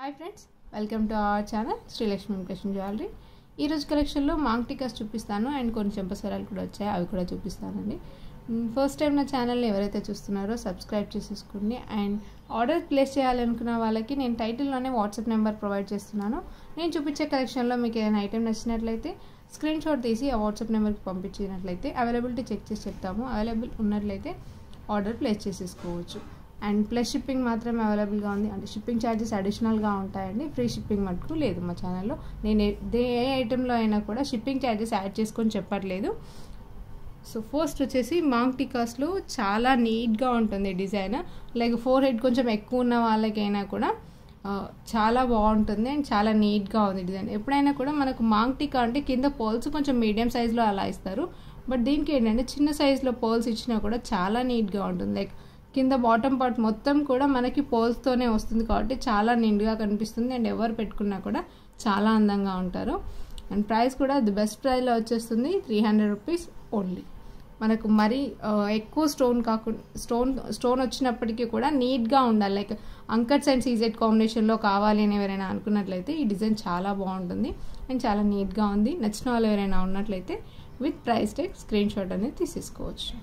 hi friends welcome to our channel Srilakshmi imitation jewellery ఈరోజు కలెక్షన్లో Mang టికాస్ చూపిస్తాను అండ్ కొన్ని చెంపస్వరాలు కూడా వచ్చాయి అవి కూడా చూపిస్తానండి ఫస్ట్ టైం నా ఛానల్ని ఎవరైతే చూస్తున్నారో సబ్స్క్రైబ్ చేసేసుకోండి అండ్ ఆర్డర్ ప్లేస్ చేయాలనుకున్న వాళ్ళకి నేను టైటిల్లోనే వాట్సాప్ నెంబర్ ప్రొవైడ్ చేస్తున్నాను నేను చూపించే కలెక్షన్లో మీకు ఏదైనా ఐటెం నచ్చినట్లయితే స్క్రీన్ షాట్ తీసి ఆ వాట్సాప్ నెంబర్కి పంపించినట్లయితే అవైలబిలిటీ చెక్ చేసి చెప్తాము అవైలబుల్ ఉన్నట్లయితే ఆర్డర్ ప్లేస్ చేసేసుకోవచ్చు అండ్ ప్లస్ షిప్పింగ్ మాత్రమే అవైలబుల్గా ఉంది అంటే షిప్పింగ్ ఛార్జెస్ అడిషనల్గా ఉంటాయండి ఫ్రీ షిప్పింగ్ మటుకు లేదు మా ఛానల్లో నేను ఏ ఏ ఐటెంలో అయినా కూడా షిప్పింగ్ ఛార్జెస్ యాడ్ చేసుకొని చెప్పట్లేదు సో ఫస్ట్ వచ్చేసి మాంగ్ టికాస్లో చాలా నీట్గా ఉంటుంది డిజైన్ లైక్ ఫోర్ హెడ్ కొంచెం ఎక్కువ ఉన్న వాళ్ళకైనా కూడా చాలా బాగుంటుంది అండ్ చాలా నీట్గా ఉంది డిజైన్ ఎప్పుడైనా కూడా మనకు మాంగ్ టికా అంటే కింద పోల్స్ కొంచెం మీడియం సైజులో అలా ఇస్తారు బట్ దీనికి ఏంటంటే చిన్న సైజులో పోల్స్ ఇచ్చినా కూడా చాలా నీట్గా ఉంటుంది లైక్ కింద బాటమ్ పార్ట్ మొత్తం కూడా మనకి పోల్స్తోనే వస్తుంది కాబట్టి చాలా నిండుగా కనిపిస్తుంది అండ్ ఎవరు పెట్టుకున్నా కూడా చాలా అందంగా ఉంటారు అండ్ ప్రైస్ కూడా ది బెస్ట్ ప్రైస్లో వచ్చేస్తుంది త్రీ హండ్రెడ్ రూపీస్ ఓన్లీ మనకు మరీ ఎక్కువ స్టోన్ కాకుండా స్టోన్ స్టోన్ వచ్చినప్పటికీ కూడా నీట్గా ఉండాలి లైక్ అంకట్స్ అండ్ సీజెడ్ కాంబినేషన్లో కావాలి అని ఎవరైనా అనుకున్నట్లయితే ఈ డిజైన్ చాలా బాగుంటుంది అండ్ చాలా నీట్గా ఉంది నచ్చిన వాళ్ళు ఎవరైనా ఉన్నట్లయితే with price tag screenshot అనేది తీసేసుకోవచ్చు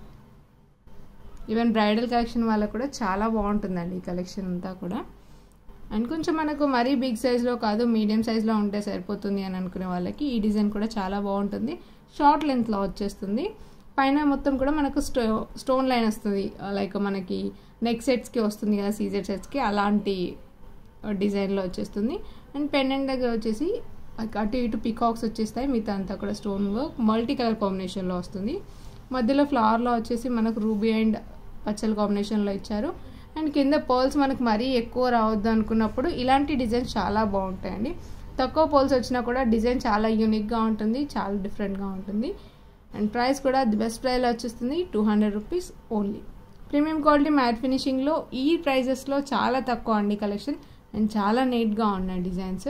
ఈవెన్ బ్రైడల్ కలెక్షన్ వాళ్ళకు కూడా చాలా బాగుంటుందండి ఈ కలెక్షన్ అంతా కూడా అండ్ కొంచెం మనకు మరీ బిగ్ సైజ్లో కాదు మీడియం సైజ్లో ఉంటే సరిపోతుంది అని అనుకునే వాళ్ళకి ఈ డిజైన్ కూడా చాలా బాగుంటుంది షార్ట్ లెంత్లో వచ్చేస్తుంది పైన మొత్తం కూడా మనకు స్టో స్టోన్ లైన్ వస్తుంది లైక్ మనకి నెక్ సెట్స్కి వస్తుంది కదా సీజర్ సెట్స్కి అలాంటి డిజైన్లో వచ్చేస్తుంది అండ్ పెండెంట్ దగ్గర వచ్చేసి అటు ఇటు పికాక్స్ వచ్చేస్తాయి మిగతా అంతా కూడా స్టోన్ వర్క్ మల్టీ కలర్ కాంబినేషన్లో వస్తుంది మధ్యలో ఫ్లవర్లో వచ్చేసి మనకు రూబీ అండ్ పచ్చల కాంబినేషన్లో ఇచ్చారు అండ్ కింద పర్ల్స్ మనకు మరీ ఎక్కువ రావద్దు అనుకున్నప్పుడు ఇలాంటి డిజైన్స్ చాలా బాగుంటాయండి తక్కువ పర్ల్స్ వచ్చినా కూడా డిజైన్ చాలా యూనిక్గా ఉంటుంది చాలా డిఫరెంట్గా ఉంటుంది అండ్ ప్రైస్ కూడా ది బెస్ట్ ప్రైస్లో వచ్చేస్తుంది two hundred rupees only premium quality matte ఫినిషింగ్లో ఈ ప్రైజెస్లో చాలా తక్కువ అండి కలెక్షన్ అండ్ చాలా నీట్గా ఉన్నాయి డిజైన్స్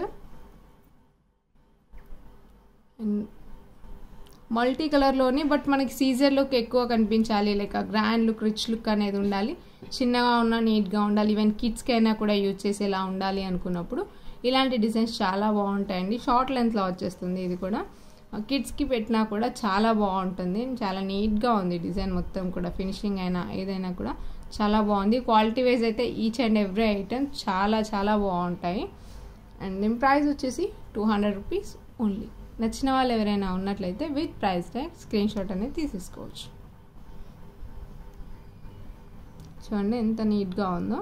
అండ్ మల్టీ కలర్లోని బట్ మనకి సీజర్ లుక్ ఎక్కువ కనిపించాలి లైక్ ఆ గ్రాండ్ లుక్ రిచ్ లుక్ అనేది ఉండాలి చిన్నగా ఉన్న నీట్గా ఉండాలి ఈవెన్ కిడ్స్కి అయినా కూడా యూజ్ చేసేలా ఉండాలి అనుకున్నప్పుడు ఇలాంటి డిజైన్స్ చాలా బాగుంటాయండి షార్ట్ లెంత్లో వచ్చేస్తుంది ఇది కూడా కిడ్స్కి పెట్టినా కూడా చాలా బాగుంటుంది చాలా నీట్గా ఉంది డిజైన్ మొత్తం కూడా ఫినిషింగ్ అయినా ఏదైనా కూడా చాలా బాగుంది క్వాలిటీ వైజ్ అయితే ఈచ్ అండ్ ఎవ్రీ ఐటమ్ చాలా చాలా బాగుంటాయి అండ్ దీని ప్రైస్ వచ్చేసి టూ హండ్రెడ్ రూపీస్ ఓన్లీ నచ్చిన వాళ్ళు ఎవరైనా ఉన్నట్లయితే with price tag screenshot అనేది తీసేసుకోవచ్చు చూడండి ఎంత నీట్గా ఉందో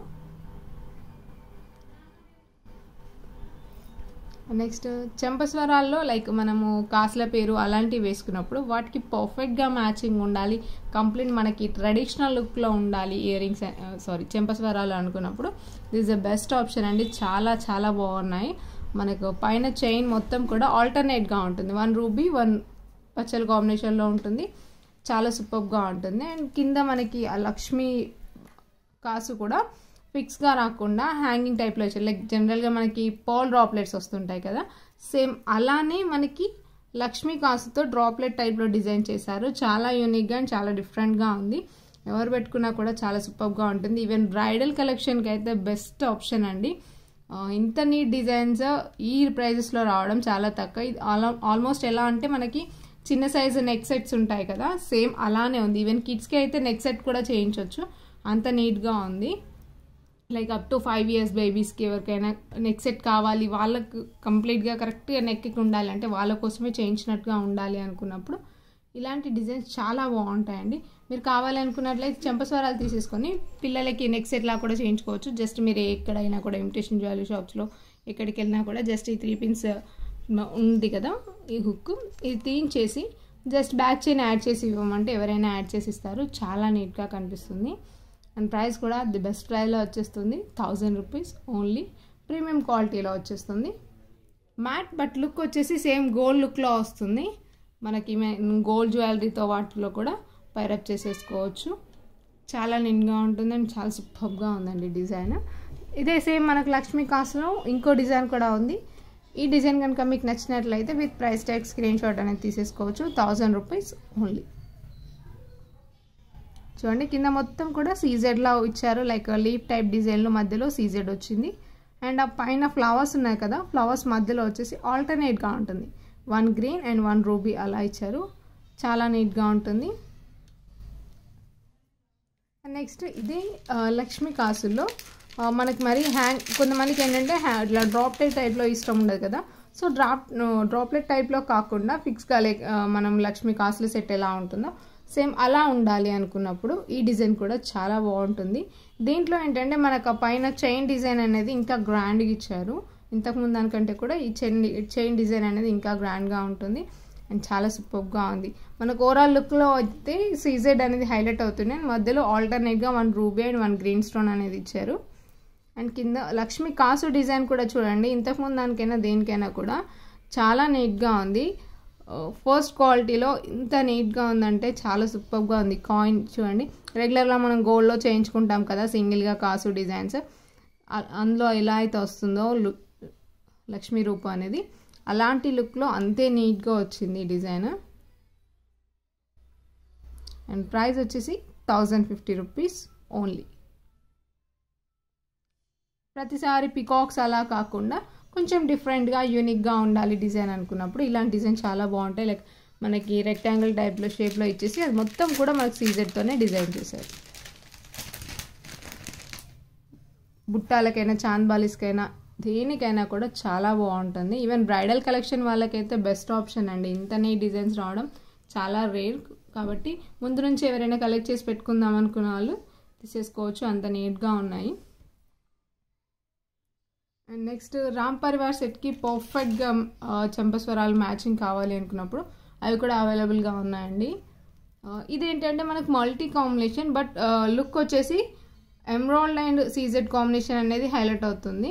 నెక్స్ట్ చెంపస్వరాల్లో లైక్ మనము కాసుల పేరు అలాంటివి వేసుకున్నప్పుడు వాటికి పర్ఫెక్ట్గా మ్యాచింగ్ ఉండాలి కంప్లీట్ మనకి ట్రెడిషనల్ లుక్లో ఉండాలి ఇయర్ రింగ్స్ సారీ చెంపస్వరాలు అనుకున్నప్పుడు దిస్ ద బెస్ట్ ఆప్షన్ అండి చాలా చాలా బాగున్నాయి మనకు పైన చైన్ మొత్తం కూడా ఆల్టర్నేట్గా ఉంటుంది వన్ రూబీ వన్ పచ్చల కాంబినేషన్లో ఉంటుంది చాలా సూపర్గా ఉంటుంది అండ్ కింద మనకి ఆ లక్ష్మీ కాసు కూడా ఫిక్స్గా రాకుండా హ్యాంగింగ్ టైప్లో వచ్చాయి లైక్ జనరల్గా మనకి పాల్ డ్రాప్లెట్స్ వస్తుంటాయి కదా సేమ్ అలానే మనకి లక్ష్మీ కాసుతో డ్రాప్లెట్ టైప్లో డిజైన్ చేశారు చాలా యూనిక్గా అండ్ చాలా డిఫరెంట్గా ఉంది ఎవరు పెట్టుకున్నా కూడా చాలా సూపర్గా ఉంటుంది ఈవెన్ బ్రైడల్ కలెక్షన్కి అయితే బెస్ట్ ఆప్షన్ అండి ఇంత నీట్ డిజైన్స్ ఈ ప్రైజెస్లో రావడం చాలా తక్కువ ఇది ఆల్మోస్ట్ ఎలా అంటే మనకి చిన్న సైజు నెక్ సెట్స్ ఉంటాయి కదా సేమ్ అలానే ఉంది ఈవెన్ కిడ్స్కి అయితే నెక్ సెట్ కూడా చేయించవచ్చు అంత నీట్గా ఉంది like up to five years బేబీస్కి ఎవరికైనా నెక్ సెట్ కావాలి వాళ్ళకు కంప్లీట్గా కరెక్ట్గా నెక్కి ఉండాలి అంటే వాళ్ళ కోసమే చేయించినట్టుగా ఉండాలి అనుకున్నప్పుడు ఇలాంటి డిజైన్స్ చాలా బాగుంటాయండి మీరు కావాలనుకున్నట్లయితే చెంపస్వరాలు తీసేసుకొని పిల్లలకి నెక్ సెట్లా కూడా చేయించుకోవచ్చు జస్ట్ మీరు ఎక్కడైనా కూడా ఇమిటేషన్ జ్యువెలరీ షాప్స్లో ఎక్కడికి వెళ్ళినా కూడా జస్ట్ ఈ త్రీ పిన్స్ ఉంది కదా ఈ హుక్ ఇది తీయించేసి జస్ట్ బ్యాక్ చైన్ యాడ్ చేసి ఇవ్వమంటే ఎవరైనా యాడ్ చేసి ఇస్తారు చాలా నీట్గా కనిపిస్తుంది అండ్ ప్రైస్ కూడా ది బెస్ట్ ప్రైస్లో వచ్చేస్తుంది థౌజండ్ రూపీస్ ఓన్లీ ప్రీమియం క్వాలిటీలో వచ్చేస్తుంది మ్యాట్ బట్ లుక్ వచ్చేసి సేమ్ గోల్డ్ లుక్లో వస్తుంది మనకి గోల్డ్ జ్యువెలరీతో వాటిలో కూడా పైరప్ చేసేసుకోవచ్చు చాలా నిండుగా ఉంటుంది అండ్ చాలా సూపర్గా ఉందండి డిజైన్ ఇదే సేమ్ మనకు లక్ష్మీ కాస్ట్లో ఇంకో డిజైన్ కూడా ఉంది ఈ డిజైన్ కనుక మీకు నచ్చినట్లయితే with price tag screenshot అనేది తీసేసుకోవచ్చు థౌజండ్ రూపీస్ ఓన్లీ చూడండి కింద మొత్తం కూడా సీజెడ్లా ఇచ్చారు లైక్ లీఫ్ టైప్ డిజైన్లో మధ్యలో సీజెడ్ వచ్చింది అండ్ ఆ పైన ఫ్లవర్స్ ఉన్నాయి కదా ఫ్లవర్స్ మధ్యలో వచ్చేసి ఆల్టర్నేట్గా ఉంటుంది one green and one ruby అలా ఇచ్చారు చాలా నీట్గా ఉంటుంది నెక్స్ట్ ఇది లక్ష్మీ కాసుల్లో మనకి మరి హ్యాంగ్ కొంతమందికి ఏంటంటే హ్యా ఇట్లా డ్రాప్లెట్ టైప్లో ఇష్టం ఉండదు కదా సో డ్రాప్ డ్రాప్లెట్ టైప్లో కాకుండా ఫిక్స్గా లైక్ మనం లక్ష్మీ కాసులు సెట్ ఎలా ఉంటుందో సేమ్ అలా ఉండాలి అనుకున్నప్పుడు ఈ డిజైన్ కూడా చాలా బాగుంటుంది దీంట్లో ఏంటంటే మనకు ఆ పైన చైన్ డిజైన్ అనేది ఇంకా గ్రాండ్గా ఇచ్చారు ఇంతకుముందు దానికంటే కూడా ఈ చైన్ చైన్ డిజైన్ అనేది ఇంకా గ్రాండ్గా ఉంటుంది అండ్ చాలా సూపర్గా ఉంది మనకు ఓవరాల్ లుక్లో అయితే సీజెడ్ అనేది హైలైట్ అవుతుంది అండ్ మధ్యలో ఆల్టర్నేట్గా one ruby and one green stone అనేది ఇచ్చారు అండ్ కింద లక్ష్మి కాసు డిజైన్ కూడా చూడండి ఇంతకుముందు దానికైనా దేనికైనా కూడా చాలా నీట్గా ఉంది ఫస్ట్ క్వాలిటీలో ఇంత నీట్గా ఉందంటే చాలా సూపర్గా ఉంది కాయిన్ చూడండి రెగ్యులర్గా మనం గోల్డ్లో చేయించుకుంటాం కదా సింగిల్గా కాసు డిజైన్స్ అందులో ఎలా అయితే వస్తుందో లక్ష్మీ రూపం అనేది అలాంటి లుక్లో అంతే నీట్గా వచ్చింది ఈ డిజైన్ అండ్ ప్రైస్ వచ్చేసి థౌజండ్ ఫిఫ్టీ రూపీస్ ఓన్లీ ప్రతిసారి పికాక్స్ అలా కాకుండా కొంచెం డిఫరెంట్గా యూనిక్గా ఉండాలి డిజైన్ అనుకున్నప్పుడు ఇలాంటి డిజైన్ చాలా బాగుంటాయి లైక్ మనకి రెక్టాంగిల్ టైప్లో షేప్లో ఇచ్చేసి అది మొత్తం కూడా మనకి సీజెడ్తోనే డిజైన్ చేశారు బుట్టాలకైనా చాంద్ బాలిస్కైనా దేనికైనా కూడా చాలా బాగుంటుంది ఈవెన్ బ్రైడల్ కలెక్షన్ వాళ్ళకైతే బెస్ట్ ఆప్షన్ అండి ఇంత నీ డిజైన్స్ రావడం చాలా రేర్ కాబట్టి ముందు నుంచి ఎవరైనా కలెక్ట్ చేసి పెట్టుకుందాం అనుకున్న వాళ్ళు తీసేసుకోవచ్చు అంత నీట్గా ఉన్నాయి అండ్ నెక్స్ట్ రామ్ పరివార్ సెట్కి పర్ఫెక్ట్గా చంపస్వరాలు మ్యాచింగ్ కావాలి అనుకున్నప్పుడు అవి కూడా అవైలబుల్గా ఉన్నాయండి ఇదేంటంటే మనకు మల్టీ కాంబినేషన్ బట్ లుక్ వచ్చేసి ఎమ్రాల్డ్ అండ్ సీజెడ్ కాంబినేషన్ అనేది హైలైట్ అవుతుంది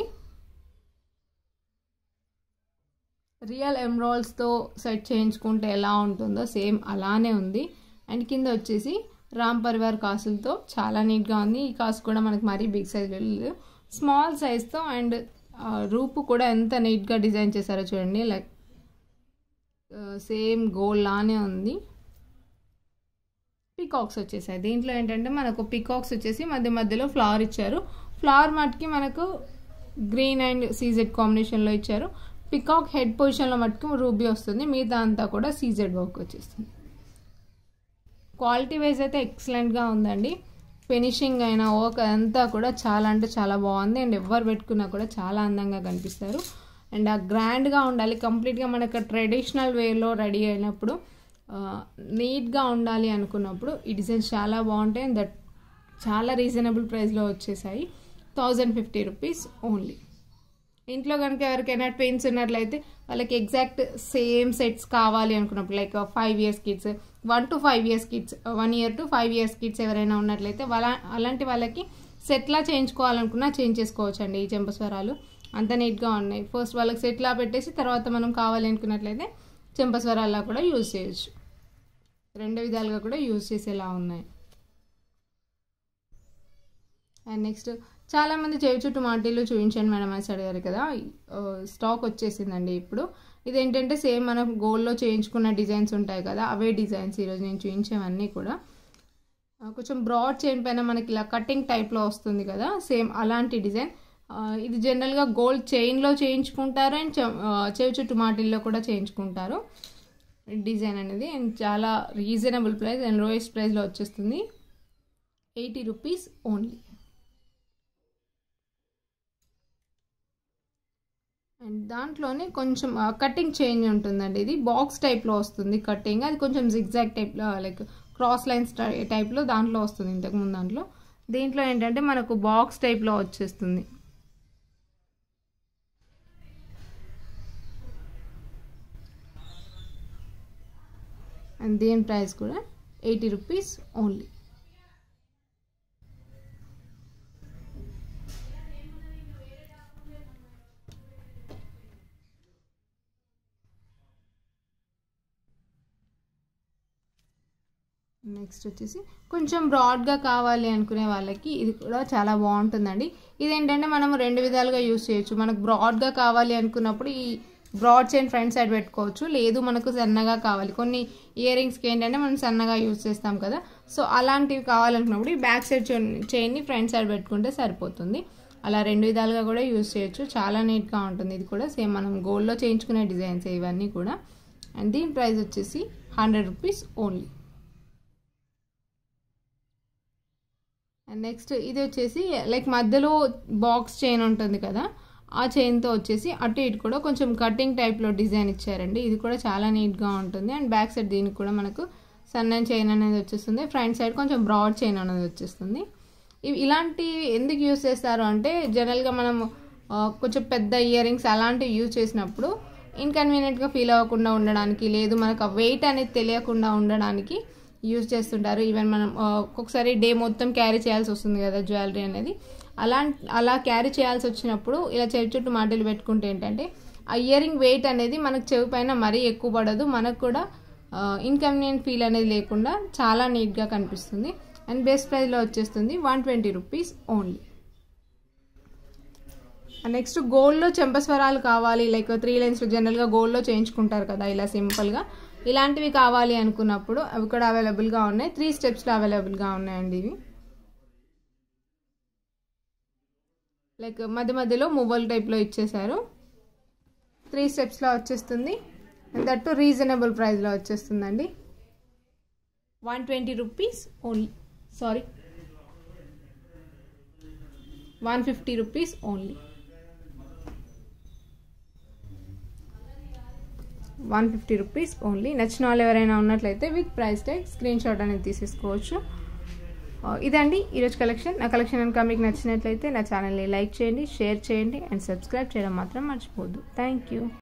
రియల్ ఎమ్రాల్స్తో సెట్ చేయించుకుంటే ఎలా ఉంటుందో సేమ్ అలానే ఉంది అండ్ కింద వచ్చేసి రామ్ పరివార్ కాసులతో చాలా నీట్గా ఉంది ఈ కాసు కూడా మనకి మరీ బిగ్ సైజ్ లేదు స్మాల్ సైజ్తో అండ్ రూపు కూడా ఎంత నీట్గా డిజైన్ చేశారో చూడండి లైక్ సేమ్ గోల్డ్ లానే ఉంది పికాక్స్ వచ్చేసాయి దీంట్లో ఏంటంటే మనకు పికాక్స్ వచ్చేసి మధ్య మధ్యలో ఫ్లవర్ ఇచ్చారు ఫ్లవర్ మట్కి మనకు గ్రీన్ అండ్ సీజెడ్ కాంబినేషన్లో ఇచ్చారు పికాక్ హెడ్ పొజిషన్లో మటుకు రూబీ వస్తుంది మిగతా అంతా కూడా సీజెడ్ వర్క్ వచ్చేస్తుంది క్వాలిటీ వైజ్ అయితే ఎక్సలెంట్గా ఉందండి ఫినిషింగ్ అయిన వర్క్ అంతా కూడా చాలా అంటే చాలా బాగుంది అండ్ ఎవరు పెట్టుకున్నా కూడా చాలా అందంగా కనిపిస్తారు అండ్ ఆ గ్రాండ్గా ఉండాలి కంప్లీట్గా మనకు ట్రెడిషనల్ వేలో రెడీ అయినప్పుడు నీట్గా ఉండాలి అనుకున్నప్పుడు ఈ డిజైన్స్ చాలా బాగుంటాయి అండ్ దట్ చాలా రీజనబుల్ ప్రైస్లో వచ్చేసాయి థౌజండ్ ఫిఫ్టీ రూపీస్ ఓన్లీ ఇంట్లో కనుక ఎవరికైనా ట్విన్స్ ఉన్నట్లయితే వాళ్ళకి ఎగ్జాక్ట్ సేమ్ సెట్స్ కావాలి అనుకున్నప్పుడు like five years kids one to five years kids one year to five years kids ఎవరైనా ఉన్నట్లయితే వాళ్ళ అలాంటి వాళ్ళకి సెట్లా చేయించుకోవాలనుకున్నా చేంజ్ చేసుకోవచ్చు అండి ఈ చెంపస్వరాలు అంత నీట్గా ఉన్నాయి ఫస్ట్ వాళ్ళకి సెట్లా పెట్టేసి తర్వాత మనం కావాలి అనుకున్నట్లయితే చెంపస్వరాల్లా కూడా యూజ్ చేయొచ్చు రెండు విధాలుగా కూడా యూజ్ చేసేలా ఉన్నాయి అండ్ నెక్స్ట్ చాలామంది చెవి చుట్టూ మాటీలు చూపించండి మేడం అని అడిగారు కదా స్టాక్ వచ్చేసిందండి ఇప్పుడు ఇదేంటంటే సేమ్ మనం గోల్డ్లో చేయించుకున్న డిజైన్స్ ఉంటాయి కదా అవే డిజైన్స్ ఈరోజు నేను చూపించేవన్నీ కూడా కొంచెం బ్రాడ్ చైన్ పైన మనకి ఇలా కటింగ్ టైప్లో వస్తుంది కదా సేమ్ అలాంటి డిజైన్ ఇది జనరల్గా గోల్డ్ చైన్లో చేయించుకుంటారు అండ్ చెవి చుట్టూ మాటిల్లో కూడా చేయించుకుంటారు డిజైన్ అనేది అండ్ చాలా రీజనబుల్ ప్రైస్ అండ్ లోయెస్ట్ ప్రైస్లో వచ్చేస్తుంది ఎయిటీ రూపీస్ ఓన్లీ అండ్ దాంట్లోనే కొంచెం కటింగ్ చేంజ్ ఉంటుందండి ఇది బాక్స్ టైప్లో వస్తుంది కటింగ్ అది కొంచెం జిగ్జాగ్ టైప్లో లైక్ క్రాస్ లైన్స్ టైప్లో దాంట్లో వస్తుంది ఇంతకుముందు దాంట్లో దీంట్లో ఏంటంటే మనకు బాక్స్ టైప్లో వచ్చేస్తుంది అండ్ దీని ప్రైస్ కూడా ఎయిటీ రూపీస్ ఓన్లీ నెక్స్ట్ వచ్చేసి కొంచెం బ్రాడ్గా కావాలి అనుకునే వాళ్ళకి ఇది కూడా చాలా బాగుంటుందండి ఇదేంటంటే మనం రెండు విధాలుగా యూస్ చేయొచ్చు మనకు బ్రాడ్గా కావాలి అనుకున్నప్పుడు ఈ బ్రాడ్ చైన్ ఫ్రంట్ సైడ్ పెట్టుకోవచ్చు లేదు మనకు సన్నగా కావాలి కొన్ని ఇయర్ రింగ్స్కి ఏంటంటే మనం సన్నగా యూస్ చేస్తాం కదా సో అలాంటివి కావాలనుకున్నప్పుడు ఈ బ్యాక్ సైడ్ చైన్ని ఫ్రంట్ సైడ్ పెట్టుకుంటే సరిపోతుంది అలా రెండు విధాలుగా కూడా యూజ్ చేయొచ్చు చాలా నీట్గా ఉంటుంది ఇది కూడా సేమ్ మనం గోల్డ్లో చేయించుకునే డిజైన్స్ ఇవన్నీ కూడా అండ్ దీని ప్రైస్ వచ్చేసి hundred rupees only and next ఇది వచ్చేసి లైక్ మధ్యలో బాక్స్ చైన్ ఉంటుంది కదా ఆ చైన్తో వచ్చేసి అటు ఇటు కూడా కొంచెం కటింగ్ టైప్లో డిజైన్ ఇచ్చారండి ఇది కూడా చాలా నీట్గా ఉంటుంది అండ్ బ్యాక్ సైడ్ దీనికి కూడా మనకు సన్న చైన్ అనేది వచ్చేస్తుంది ఫ్రంట్ సైడ్ కొంచెం బ్రాడ్ చైన్ అనేది వచ్చేస్తుంది ఇవి ఇలాంటి ఎందుకు యూస్ చేస్తారు అంటే జనరల్గా మనం కొంచెం పెద్ద ఇయర్ రింగ్స్ అలాంటివి యూజ్ చేసినప్పుడు ఇన్కన్వీనియంట్గా ఫీల్ అవ్వకుండా ఉండడానికి లేదు మనకు ఆ వెయిట్ అనేది తెలియకుండా ఉండడానికి యూజ్ చేస్తుంటారు ఈవెన్ మనం ఒక్కొక్కసారి డే మొత్తం క్యారీ చేయాల్సి వస్తుంది కదా జ్యువెలరీ అనేది అలా అలా క్యారీ చేయాల్సి వచ్చినప్పుడు ఇలా చెవి చుట్టూ మాటలు పెట్టుకుంటే ఏంటంటే ఆ ఇయర్ రింగ్ వెయిట్ అనేది మనకు చెవి పైన మరీ ఎక్కువ పడదు మనకు కూడా ఇన్కన్వీనియంట్ ఫీల్ అనేది లేకుండా చాలా నీట్గా కనిపిస్తుంది అండ్ బెస్ట్ ప్రైస్లో వచ్చేస్తుంది one twenty rupees only next గోల్డ్లో చెంపస్వరాలు కావాలి లైక్ త్రీ లైన్స్ జనరల్గా గోల్డ్లో చేయించుకుంటారు కదా ఇలా సింపుల్గా ఇలాంటివి కావాలి అనుకున్నప్పుడు అవి కూడా అవైలబుల్గా ఉన్నాయి త్రీ స్టెప్స్లో అవైలబుల్గా ఉన్నాయండి ఇవి లైక్ మధ్య మధ్యలో మొబైల్ టైప్లో ఇచ్చేసారు త్రీ స్టెప్స్లో వచ్చేస్తుంది అండ్ దట్టు రీజనబుల్ ప్రైస్లో వచ్చేస్తుందండి one twenty rupees only sorry one fifty rupees only one fifty rupees only నచ్చిన వాళ్ళు ఎవరైనా ఉన్నట్లయితే with price tag screenshot అనేది తీసేసుకోవచ్చు ఇదండి ఈరోజు కలెక్షన్ నా కలెక్షన్ కనుక మీకు నచ్చినట్లయితే నా ఛానల్ని లైక్ చేయండి షేర్ చేయండి అండ్ సబ్స్క్రైబ్ చేయడం మాత్రం మర్చిపోద్దు థ్యాంక్ యూ